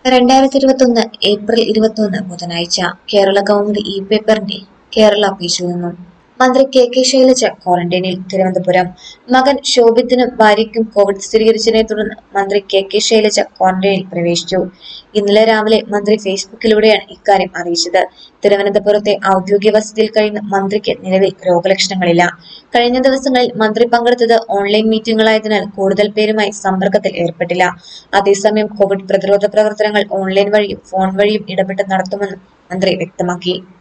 രണ്ടായിരത്തി ഇരുപത്തൊന്ന് ഏപ്രിൽ ഇരുപത്തൊന്ന് ബുധനാഴ്ച കേരള കൗമുദി ഇ പേപ്പറിന്റെ കേരള പേജിൽ നിന്നും മന്ത്രി കെ കെ ശൈലജ ക്വാറന്റൈനിൽ തിരുവനന്തപുരം മകൻ ശോഭിത്തിനും ഭാര്യയ്ക്കും കോവിഡ് സ്ഥിരീകരിച്ചതിനെ തുടർന്ന് മന്ത്രി കെ കെ ശൈലജ ക്വാറന്റൈനിൽ പ്രവേശിച്ചു ഇന്നലെ രാവിലെ മന്ത്രി ഫേസ്ബുക്കിലൂടെയാണ് ഇക്കാര്യം അറിയിച്ചത് തിരുവനന്തപുരത്തെ ഔദ്യോഗിക വസതിയിൽ കഴിയുന്ന മന്ത്രിക്ക് നിലവിൽ രോഗലക്ഷണങ്ങളില്ല കഴിഞ്ഞ ദിവസങ്ങളിൽ മന്ത്രി പങ്കെടുത്തത് ഓൺലൈൻ മീറ്റിംഗുകളായതിനാൽ കൂടുതൽ പേരുമായി സമ്പർക്കത്തിൽ ഏർപ്പെട്ടില്ല അതേസമയം കോവിഡ് പ്രതിരോധ പ്രവർത്തനങ്ങൾ ഓൺലൈൻ വഴിയും ഫോൺ വഴിയും ഇടപെട്ട് നടത്തുമെന്നും മന്ത്രി വ്യക്തമാക്കി